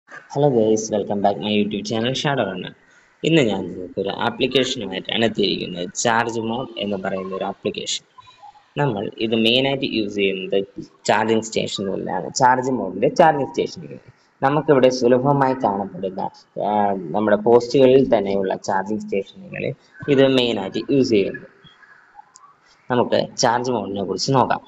hello guys welcome back my YouTube channel shadow runner ഇന്ന് ഞാൻ നിങ്ങൾക്ക് ഒരു ആപ്ലിക്കേഷനുമായിട്ടാണ് എത്തിയിരിക്കുന്നത് ചാർജ് മോഡ് എന്ന് പറയുന്ന ഒരു ആപ്ലിക്കേഷൻ നമ്മൾ ഇത് മെയിനായിട്ട് യൂസ് ചെയ്യുന്നത് ചാർജിങ് സ്റ്റേഷനുകളിലാണ് ചാർജ് മോഡിൻ്റെ ചാർജിങ് സ്റ്റേഷനുകൾ നമുക്കിവിടെ സുലഭമായി കാണപ്പെടുന്ന ആ, നമ്മുടെ പോസ്റ്റുകളിൽ തന്നെയുള്ള ചാർജിങ് സ്റ്റേഷനുകളിൽ ഇത് മെയിനായിട്ട് യൂസ് ചെയ്യുന്നത് നമുക്ക് ചാർജ് മോഡിനെ കുറിച്ച് നോക്കാം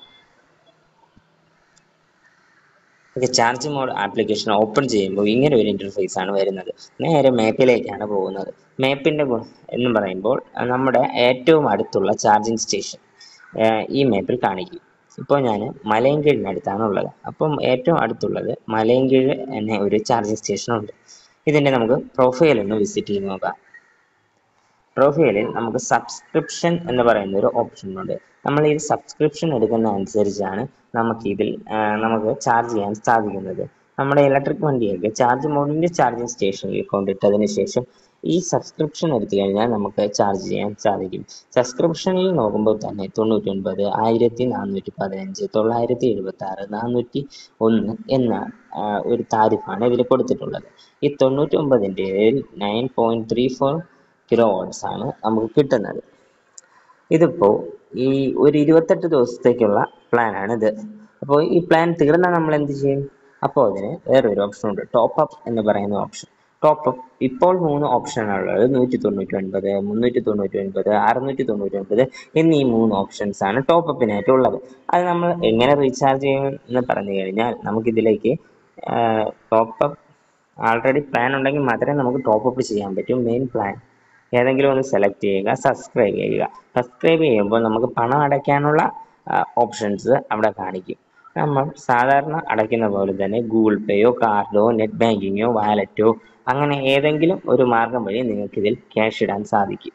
okay charge mod application open ചെയ്യുമ്പോൾ ഇങ്ങനെ ഒരു ഇൻ്റർഫേസ് ആണ് വരുന്നത് നേരെ മാപ്പിലേക്കാണ് പോകുന്നത് മാപ്പിൻ്റെ ഗുണം എന്ന് പറയുമ്പോൾ അഹ് നമ്മുടെ ഏറ്റവും അടുത്തുള്ള ചാർജിങ് സ്റ്റേഷൻ ഈ മാപ്പിൽ കാണിക്കും ഇപ്പോൾ ഞാൻ മലയൻകീഴിനടുത്താണ് ഉള്ളത് അപ്പം ഏറ്റവും അടുത്തുള്ളത് മലയൻകീഴ് എന്ന ഒരു ചാർജിങ് സ്റ്റേഷൻ ഉണ്ട് ഇതിൻ്റെ നമുക്ക് പ്രൊഫൈൽ ഒന്ന് വിസിറ്റ് ചെയ്ത് നോക്കാം പ്രൊഫൈലിൽ നമുക്ക് സബ്സ്ക്രിപ്ഷൻ എന്ന് പറയുന്ന ഒരു ഓപ്ഷൻ ഉണ്ട് നമ്മൾ ഈ സബ്സ്ക്രിപ്ഷൻ എടുക്കുന്ന അനുസരിച്ചാണ് നമുക്ക് ഇതിൽ ആ, നമുക്ക് ചാർജ് ചെയ്യാൻ സാധിക്കുന്നത് നമ്മുടെ ഇലക്ട്രിക് വണ്ടിയൊക്കെ ചാർജ് മോഡിൻ്റെ ചാർജിങ് സ്റ്റേഷനിൽ കൊണ്ടിട്ടതിന് ശേഷം ഈ സബ്സ്ക്രിപ്ഷൻ എടുത്തു കഴിഞ്ഞാൽ നമുക്ക് ചാർജ് ചെയ്യാൻ സാധിക്കും സബ്സ്ക്രിപ്ഷനിൽ നോക്കുമ്പോൾ തന്നെ തൊണ്ണൂറ്റി ഒൻപത് ആയിരത്തി നാനൂറ്റി പതിനഞ്ച് തൊള്ളായിരത്തി എഴുപത്തി ആറ് നാനൂറ്റി ഒന്ന് എന്ന ആ, ഒരു താരിഫാണ് ഇതിൽ കൊടുത്തിട്ടുള്ളത് ഈ തൊണ്ണൂറ്റി ഒമ്പതിൻ്റെ nine point three four kilowatts ആണ് നമുക്ക് കിട്ടുന്നത് ഇതിപ്പോൾ ഈ ഒരു ഇരുപത്തെട്ട് ദിവസത്തേക്കുള്ള പ്ലാനാണ് ഇത് അപ്പോൾ ഈ പ്ലാൻ തീർന്നാൽ നമ്മൾ എന്ത് ചെയ്യും അപ്പോൾ അതിന് വേറൊരു ഓപ്ഷൻ ഉണ്ട് ടോപ്പ് അപ്പ് എന്ന് പറയുന്ന ഓപ്ഷൻ ടോപ്പ് അപ്പ് ഇപ്പോൾ മൂന്ന് ഓപ്ഷനുള്ളത് നൂറ്റി തൊണ്ണൂറ്റി ഒൻപത് മുന്നൂറ്റി തൊണ്ണൂറ്റി ഒൻപത് അറുന്നൂറ്റി തൊണ്ണൂറ്റി ഒൻപത് എന്നീ മൂന്ന് ഓപ്ഷൻസ് ആണ് ടോപ്പ് അപ്പിനായിട്ട് ഉള്ളത് അത് നമ്മൾ എങ്ങനെ റീചാർജ് ചെയ്യും എന്ന് പറഞ്ഞു കഴിഞ്ഞാൽ നമുക്കിതിലേക്ക് ടോപ്പ് അപ്പ് ആൾറെഡി പ്ലാൻ ഉണ്ടെങ്കിൽ മാത്രമേ നമുക്ക് ടോപ്പ് അപ്പ് ചെയ്യാൻ പറ്റൂ മെയിൻ പ്ലാൻ ഏതെങ്കിലും ഒന്ന് സെലക്ട് ചെയ്യുക സബ്സ്ക്രൈബ് ചെയ്യുക സബ്സ്ക്രൈബ് ചെയ്യുമ്പോൾ നമുക്ക് പണം അടയ്ക്കാനുള്ള ഓപ്ഷൻസ് അവിടെ കാണിക്കും നമ്മൾ സാധാരണ അടയ്ക്കുന്ന പോലെ തന്നെ ഗൂഗിൾ പേയോ കാർഡോ നെറ്റ് ബാങ്കിങ്ങോ വാലറ്റോ അങ്ങനെ ഏതെങ്കിലും ഒരു മാർഗം വഴി നിങ്ങൾക്ക് ഇതിൽ ക്യാഷ് ഇടാൻ സാധിക്കും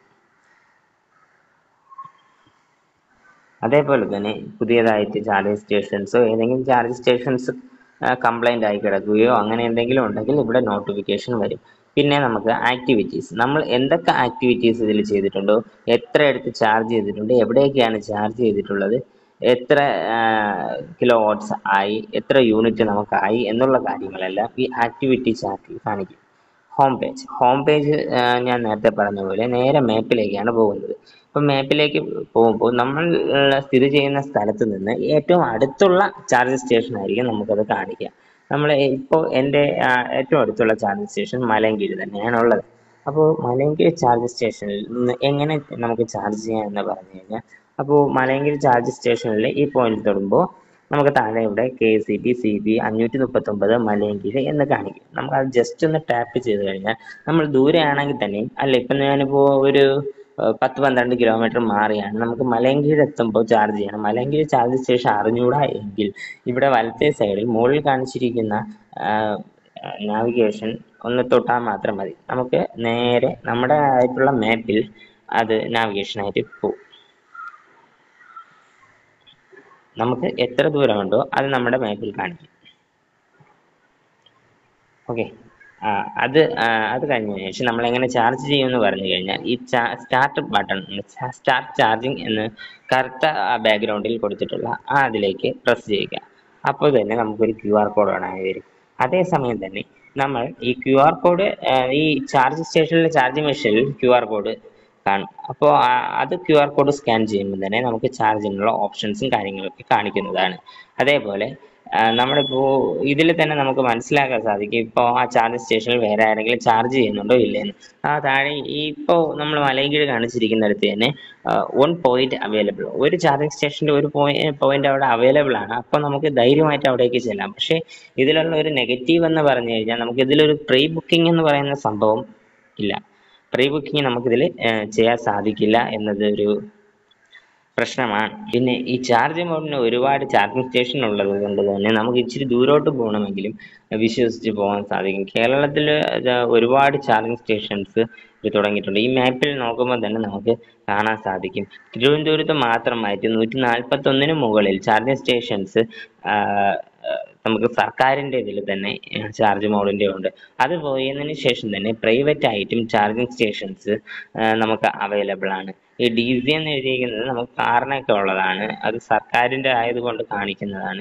അതേപോലെ തന്നെ പുതിയതായിട്ട് ചാർജിങ് സ്റ്റേഷൻസോ ഏതെങ്കിലും ചാർജ് സ്റ്റേഷൻസ് കംപ്ലൈൻ്റ് ആയി കിടക്കുകയോ അങ്ങനെ എന്തെങ്കിലും ഉണ്ടെങ്കിൽ ഇവിടെ നോട്ടിഫിക്കേഷൻ വരും പിന്നെ നമുക്ക് ആക്ടിവിറ്റീസ് നമ്മൾ എന്തൊക്കെ ആക്ടിവിറ്റീസ് ഇതിൽ ചെയ്തിട്ടുണ്ടോ എത്ര എടുത്ത് ചാർജ് ചെയ്തിട്ടുണ്ട് എവിടെയൊക്കെയാണ് ചാർജ് ചെയ്തിട്ടുള്ളത് എത്ര കിലോ വാട്ട്സ് ആയി എത്ര യൂണിറ്റ് നമുക്കായി എന്നുള്ള കാര്യങ്ങളെല്ലാം ഈ ആക്ടിവിറ്റി ചാർട്ടിൽ കാണിക്കും ഹോം പേജ് ഹോം പേജ് ഞാൻ നേരത്തെ പറഞ്ഞ പോലെ നേരെ മാപ്പിലേക്കാണ് പോകുന്നത് അപ്പം മാപ്പിലേക്ക് പോകുമ്പോൾ നമ്മൾ ആ, സ്ഥിതി ചെയ്യുന്ന സ്ഥലത്ത് നിന്ന് ഏറ്റവും അടുത്തുള്ള ചാർജ് സ്റ്റേഷൻ ആയിരിക്കും നമുക്കത് കാണിക്കുക നമ്മൾ ഇപ്പോൾ എൻ്റെ ആ, ഏറ്റവും അടുത്തുള്ള ചാർജ് സ്റ്റേഷൻ മലയൻകീഴ് തന്നെയാണ് ഉള്ളത് അപ്പോൾ മലയൻകീഴ് ചാർജ് സ്റ്റേഷനിൽ നിന്ന് എങ്ങനെ നമുക്ക് ചാർജ് ചെയ്യാം എന്ന് പറഞ്ഞു കഴിഞ്ഞാൽ അപ്പോൾ മലയൻകീഴ് ചാർജ് സ്റ്റേഷനിൽ ഈ പോയിന്റ് തൊടുമ്പോൾ നമുക്ക് താഴെ ഇവിടെ K C B C B അഞ്ഞൂറ്റി മുപ്പത്തൊമ്പത് മലയൻകീഴ് എന്ന് കാണിക്കും നമുക്ക് അത് ജസ്റ്റ് ഒന്ന് ടാപ്പ് ചെയ്ത് കഴിഞ്ഞാൽ നമ്മൾ ദൂരെ ആണെങ്കിൽ തന്നെയും അല്ല ഇപ്പം ഞാനിപ്പോൾ ഒരു ഏഹ്, പത്ത് പന്ത്രണ്ട് കിലോമീറ്റർ മാറിയാണ് നമുക്ക് മലയൻകീഴ് എത്തുമ്പോൾ ചാർജ് ചെയ്യണം മലയൻകീഴ് ചാർജ് സ്റ്റേഷൻ അറിഞ്ഞൂടാ എങ്കിൽ ഇവിടെ വലത്തെ സൈഡിൽ മുകളിൽ കാണിച്ചിരിക്കുന്ന നാവിഗേഷൻ ഒന്ന് തൊട്ടാൽ മാത്രം മതി നമുക്ക് നേരെ നമ്മുടെ ആയിട്ടുള്ള മാപ്പിൽ അത് നാവിഗേഷനായിട്ട് പോകും നമുക്ക് എത്ര ദൂരമുണ്ടോ അത് നമ്മുടെ മാപ്പിൽ കാണിക്കും ഓക്കെ അത് ആ, അത് കഴിഞ്ഞതിന് ശേഷം നമ്മൾ എങ്ങനെ ചാർജ് ചെയ്യുമെന്ന് പറഞ്ഞു കഴിഞ്ഞാൽ ഈ സ്റ്റാർട്ട് ബട്ടൺ സ്റ്റാർട്ട് ചാർജിങ് എന്ന് കറുത്ത ബാക്ക്ഗ്രൗണ്ടിൽ കൊടുത്തിട്ടുള്ള ആ അതിലേക്ക് പ്രസ് ചെയ്യുക അപ്പോൾ തന്നെ നമുക്കൊരു ക്യു ആർ കോഡ് കാണാൻ വരും അതേസമയം തന്നെ നമ്മൾ ഈ ക്യു ആർ കോഡ് ഈ ചാർജ് സ്റ്റേഷനിലെ ചാർജിങ് മെഷീനിൽ ക്യു ആർ കോഡ് കാണും അപ്പോൾ അത് ക്യു ആർ കോഡ് സ്കാൻ ചെയ്യുമ്പോൾ തന്നെ നമുക്ക് ചാർജിനുള്ള ഓപ്ഷൻസും കാര്യങ്ങളൊക്കെ കാണിക്കുന്നതാണ് അതേപോലെ ആ, നമ്മളിപ്പോൾ ഇതിൽ തന്നെ നമുക്ക് മനസ്സിലാക്കാൻ സാധിക്കും ഇപ്പോൾ ആ ചാർജ് സ്റ്റേഷനിൽ വേറെ ആരെങ്കിലും ചാർജ് ചെയ്യുന്നുണ്ടോ ഇല്ലേന്ന് ആ താഴെ ഈ ഇപ്പോൾ നമ്മൾ മലയൻകീഴ് കാണിച്ചിരിക്കുന്നിടത്ത് തന്നെ വൺ പോയിന്റ് അവൈലബിൾ ഒരു ചാർജിങ് സ്റ്റേഷൻ്റെ ഒരു പോയിന്റ് അവിടെ അവൈലബിൾ ആണ് അപ്പോൾ നമുക്ക് ധൈര്യമായിട്ട് അവിടേക്ക് ചെല്ലാം പക്ഷേ ഇതിലുള്ള ഒരു നെഗറ്റീവ് എന്ന് പറഞ്ഞു കഴിഞ്ഞാൽ നമുക്ക് ഇതിലൊരു പ്രീ ബുക്കിംഗ് എന്ന് പറയുന്ന സംഭവം ഇല്ല പ്രീ ബുക്കിംഗ് നമുക്കിതിൽ ചെയ്യാൻ സാധിക്കില്ല എന്നത് ഒരു പ്രശ്നമാണ് പിന്നെ ഈ ചാർജ് മോഡിന് ഒരുപാട് ചാർജിങ് സ്റ്റേഷൻ ഉള്ളത് കൊണ്ട് തന്നെ നമുക്ക് ഇച്ചിരി ദൂരോട്ട് പോകണമെങ്കിലും വിശ്വസിച്ച് പോകാൻ സാധിക്കും കേരളത്തിൽ ഒരുപാട് ചാർജിങ് സ്റ്റേഷൻസ് തുടങ്ങിയിട്ടുണ്ട് ഈ മാപ്പിൽ നോക്കുമ്പോൾ തന്നെ നമുക്ക് കാണാൻ സാധിക്കും തിരുവനന്തപുരത്ത് മാത്രമായിട്ട് നൂറ്റി നാൽപ്പത്തി ഒന്നിന് മുകളിൽ ചാർജിങ് സ്റ്റേഷൻസ് നമുക്ക് സർക്കാരിൻ്റെ ഇതിൽ തന്നെ ചാർജ് മോഡിൻ്റെ ഉണ്ട് അത് പോയതിനു ശേഷം തന്നെ പ്രൈവറ്റ് ആയിട്ടും ചാർജിങ് സ്റ്റേഷൻസ് നമുക്ക് അവൈലബിൾ ആണ് ഈ ഡി സി എന്ന് എഴുതിയിരിക്കുന്നത് നമുക്ക് കാറിനൊക്കെ ഉള്ളതാണ് അത് സർക്കാരിൻ്റെ ആയതുകൊണ്ട് കാണിക്കുന്നതാണ്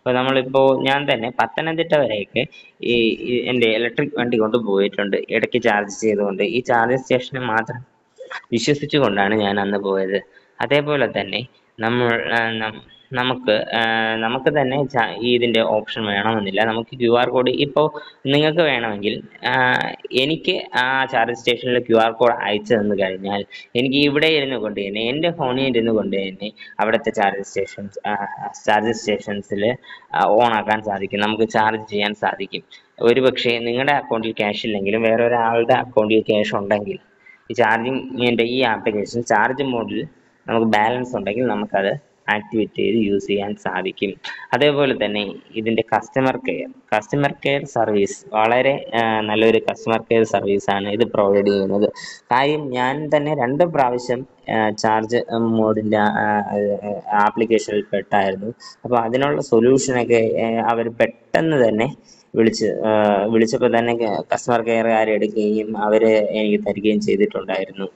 അപ്പോൾ നമ്മളിപ്പോൾ ഞാൻ തന്നെ പത്തനംതിട്ട വരെയൊക്കെ ഈ ഈ എൻ്റെ ഇലക്ട്രിക് വണ്ടി കൊണ്ട് പോയിട്ടുണ്ട് ഇടയ്ക്ക് ചാർജ് ചെയ്തുകൊണ്ട് ഈ ചാർജിങ് സ്റ്റേഷന് മാത്രം വിശ്വസിച്ചുകൊണ്ടാണ് ഞാൻ അന്ന് പോയത് അതേപോലെ തന്നെ നമ്മൾ ആ, നം- നമുക്ക് ആ, നമുക്ക് തന്നെ ചാ- ഈ ഇതിൻ്റെ ഓപ്ഷൻ വേണമെന്നില്ല നമുക്ക് ക്യു ആർ കോഡ് ഇപ്പോൾ നിങ്ങൾക്ക് വേണമെങ്കിൽ ആ, എനിക്ക് ആ ചാർജ് സ്റ്റേഷനിൽ ക്യു ആർ കോഡ് അയച്ചു തന്നു കഴിഞ്ഞാൽ എനിക്ക് ഇവിടെ ഇരുന്ന് കൊണ്ട് തന്നെ എൻ്റെ ഫോണിൽ ഇരുന്ന് കൊണ്ട് തന്നെ അവിടുത്തെ ചാർജ് സ്റ്റേഷൻസ് ചാർജ് സ്റ്റേഷൻസിൽ ഓൺ ആക്കാൻ സാധിക്കും നമുക്ക് ചാർജ് ചെയ്യാൻ സാധിക്കും ഒരുപക്ഷെ നിങ്ങളുടെ അക്കൗണ്ടിൽ ക്യാഷ് ഇല്ലെങ്കിലും വേറെ ഒരാളുടെ അക്കൗണ്ടിൽ ക്യാഷ് ഉണ്ടെങ്കിൽ ഈ ചാർജിങ്ങിൻ്റെ ഈ ആപ്ലിക്കേഷൻ ചാർജ് മോഡിൽ നമുക്ക് ബാലൻസ് ഉണ്ടെങ്കിൽ നമുക്കത് ആക്ടിവേറ്റ് ചെയ്ത് യൂസ് ചെയ്യാൻ സാധിക്കും അതേപോലെ തന്നെ ഇതിൻ്റെ customer care customer care service വളരെ ആ, നല്ലൊരു കസ്റ്റമർ കെയർ സർവീസാണ് ഇത് പ്രൊവൈഡ് ചെയ്യുന്നത് കാര്യം ഞാൻ തന്നെ രണ്ട് പ്രാവശ്യം ചാർജ് മോഡിൻ്റെ ആപ്ലിക്കേഷനിൽ പെട്ടായിരുന്നു അപ്പോൾ അതിനുള്ള സൊല്യൂഷനൊക്കെ അവർ പെട്ടെന്ന് തന്നെ വിളിച്ച് ആ, വിളിച്ചപ്പോൾ തന്നെ കസ്റ്റമർ കെയറുകാർ എടുക്കുകയും അവർ എനിക്ക് തരികയും ചെയ്തിട്ടുണ്ടായിരുന്നു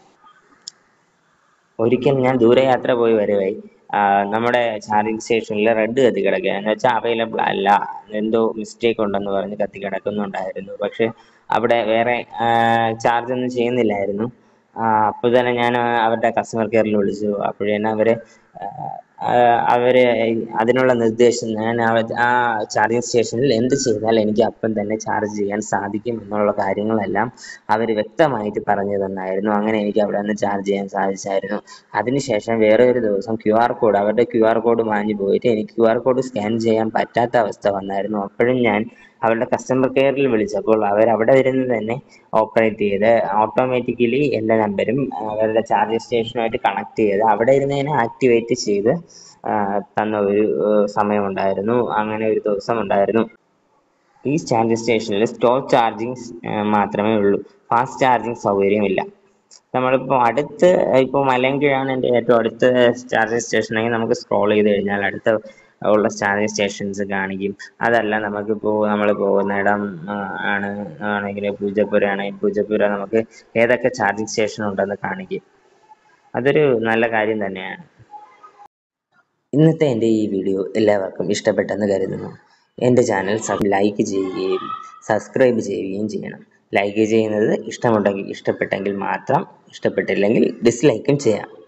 ഒരിക്കൽ ഞാൻ ദൂരയാത്ര പോയി വരവേ ആ, നമ്മുടെ ചാർജിങ് സ്റ്റേഷനിൽ റെഡ് കത്തി കിടക്കുക എന്ന് വെച്ചാൽ അവൈലബിൾ അല്ല എന്തോ മിസ്റ്റേക്ക് ഉണ്ടെന്ന് പറഞ്ഞ് കത്തി കിടക്കുന്നുണ്ടായിരുന്നു പക്ഷെ അവിടെ വേറെ ചാർജ് ഒന്നും ചെയ്യുന്നില്ലായിരുന്നു അപ്പോൾ തന്നെ ഞാൻ അവരുടെ കസ്റ്റമർ കെയറിൽ വിളിച്ചു അപ്പോഴേനും അവർ അവർ അതിനുള്ള നിർദ്ദേശം ഞാൻ അവ- ആ ചാർജിങ് സ്റ്റേഷനിൽ എന്ത് ചെയ്താൽ എനിക്ക് അപ്പം തന്നെ ചാർജ് ചെയ്യാൻ സാധിക്കും എന്നുള്ള കാര്യങ്ങളെല്ലാം അവർ വ്യക്തമായിട്ട് പറഞ്ഞു തന്നായിരുന്നു അങ്ങനെ എനിക്ക് അവിടെ നിന്ന് ചാർജ് ചെയ്യാൻ സാധിച്ചായിരുന്നു അതിനുശേഷം വേറെ ഒരു ദിവസം ക്യു ആർ കോഡ് അവരുടെ ക്യു ആർ കോഡ് മാഞ്ഞു പോയിട്ട് എനിക്ക് ക്യു ആർ കോഡ് സ്കാൻ ചെയ്യാൻ പറ്റാത്ത അവസ്ഥ വന്നായിരുന്നു അപ്പോഴും ഞാൻ അവരുടെ കസ്റ്റമർ കെയറിൽ വിളിച്ചപ്പോൾ അവർ അവിടെ ഇരുന്ന് തന്നെ ഓപ്പറേറ്റ് ചെയ്ത് ഓട്ടോമാറ്റിക്കലി എൻ്റെ നമ്പരും അവരുടെ ചാർജിങ് സ്റ്റേഷനുമായിട്ട് കണക്ട് ചെയ്ത് അവിടെ ഇരുന്ന് തന്നെ ആക്ടിവേറ്റ് ചെയ്ത് ആ, തന്ന ഒരു ആ, സമയമുണ്ടായിരുന്നു അങ്ങനെ ഒരു ദിവസം ഉണ്ടായിരുന്നു ഈ ചാർജിങ് സ്റ്റേഷനിൽ സ്റ്റോർ ചാർജിങ് മാത്രമേ ഉള്ളൂ ഫാസ്റ്റ് ചാർജിങ് സൗകര്യമില്ല നമ്മളിപ്പോൾ അടുത്ത് ഇപ്പോൾ മലയൻകീഴാണ് എൻ്റെ ഏറ്റവും അടുത്ത ചാർജിങ് സ്റ്റേഷനെങ്കിൽ നമുക്ക് സ്ക്രോൾ ചെയ്ത് കഴിഞ്ഞാൽ അടുത്ത ഉള്ള ചാർജിങ് സ്റ്റേഷൻസ് കാണിക്കും അതല്ല നമുക്കിപ്പോൾ നമ്മൾ പോകുന്നിടം ആ, ആണ് ആണെങ്കിൽ പൂജപ്പുര ആണെങ്കിൽ പൂജപ്പുര നമുക്ക് ഏതൊക്കെ ചാർജിങ് സ്റ്റേഷൻ ഉണ്ടെന്ന് കാണിക്കും അതൊരു നല്ല കാര്യം തന്നെയാണ് ഇന്നത്തെ എൻ്റെ ഈ വീഡിയോ എല്ലാവർക്കും ഇഷ്ടപ്പെട്ടെന്ന് കരുതുന്നു എൻ്റെ ചാനൽ സബ് ലൈക്ക് ചെയ്യുകയും സബ്സ്ക്രൈബ് ചെയ്യുകയും ചെയ്യണം ലൈക്ക് ചെയ്യുന്നത് ഇഷ്ടമുണ്ടെങ്കിൽ ഇഷ്ടപ്പെട്ടെങ്കിൽ മാത്രം ഇഷ്ടപ്പെട്ടില്ലെങ്കിൽ ഡിസ്ലൈക്കും ചെയ്യാം